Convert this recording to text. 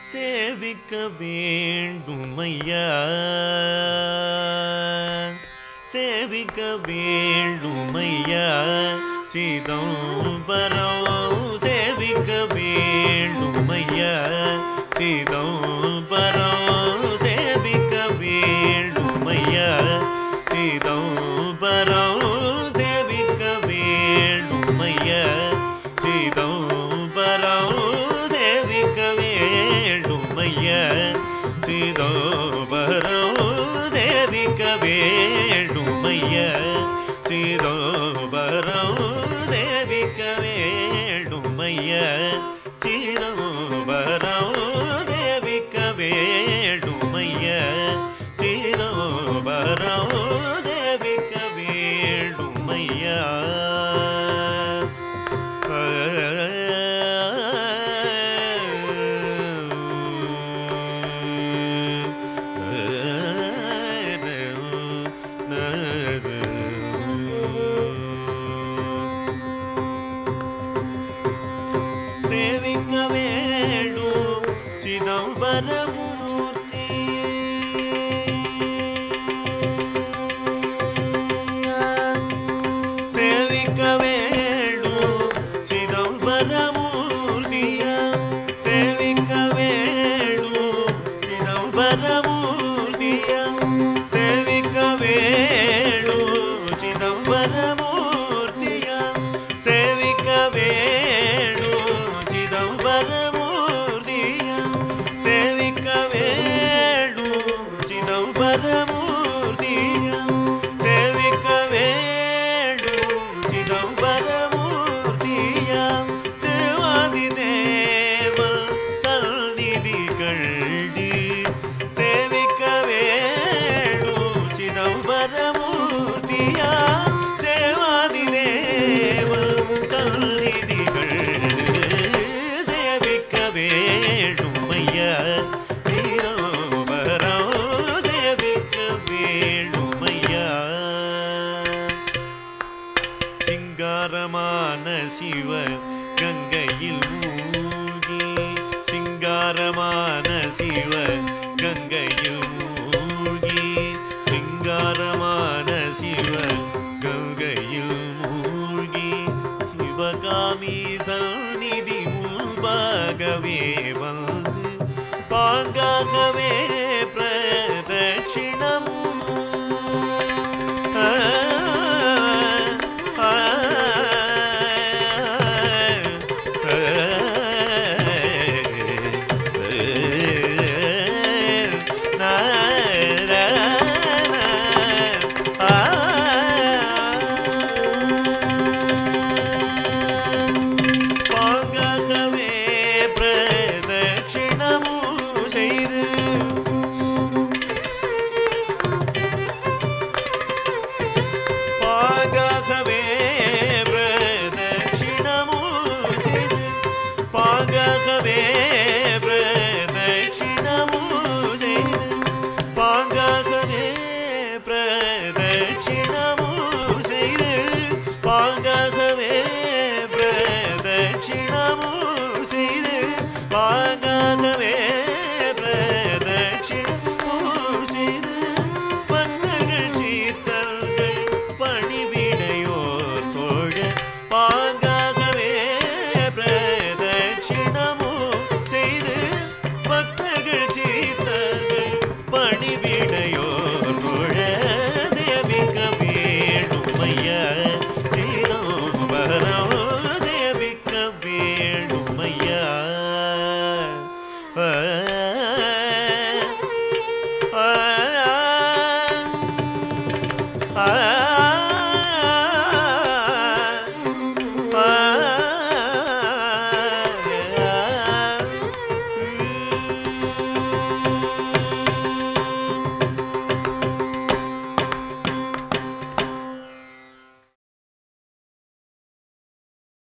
சேவிக்க வேண்டுமையா சேவிக்க வேண்டுமையா சிதம்பரம் சேவிக்க வேண்டுமையா சிதம்பரம் சேவிக்க வேண்டுமையா சிதம்பரம் சேவிக்க வேண்டுமையா சிதம்பரம் சேவிக்க வேண்டுமையா சிதம்பரம் சேவிக்க வேண்டுமையா சிதம்பரம் சேவிக்க வேண்டுமையா சிதம்பரம் சேவிக்க வேண்டுமையா சிதம்பரம் சேவிக்க வேண்டுமையா சேவிக்க வேணும் சிதம்பரமூர்த்தி சேவிக்க வேணும் சிதம்பரமூர்த்தியா சேவிக்க வேணும் சிதம்பரமூர்த்தியா சேவிக்க வேணும் சிதம்பரமூர்த்தியா சேவிக்க வேணும் சிதம்பரமூர்த்தியா சேவிக்க வேணும் சிதம்பரமூர்த்தியா சேவிக்க வேணும் சிதம்பரமூர்த்தியா தேவாதி தேவன் சந்நிதி கண்டி சேவிக்க வேணும் சிதம்பரமூர்த்தியா தேவாதி தேவன் சந்நிதி கண்டி சேவிக்க வேணும் ஐயா சிதம்பரம் சேவிக்க வேணும் ஐயா சிங்காரமான சிவ கங்கையில் மூழ்கி சிங்காரமான சிவ கங்கையில் மூழ்கி சிங்காரமான சிவ கங்கையில் மூழ்கி சிவகாமி சந்நிதி முன்பாகவே வந்து பாங்காகவே பிரதட்சிணம் பாங்காகவே பிரதட்சிணமும் செய்து பாகவே பிரதட்சிணமும் செய்து பாகவே பிரதட்சிணமும் செய்து பாகவே பிரதட்சிணமும் செய்து பாகவே பிரதட்சிணமும் செய்து பாகவே பிரதட்சிணமும் செய்து பக்தர்கள் சீத்தர்கள் பணிவிடையோர் தோழ பாங்காகவே பிரதட்சிணமும் செய்து பக்தர்கள் சீத்தர்கள் பணிவிடையோர் தோழ சேவிக்க வேணுமையா சிதம்பரம் சேவிக்க வேணுமையா ஆ ஆ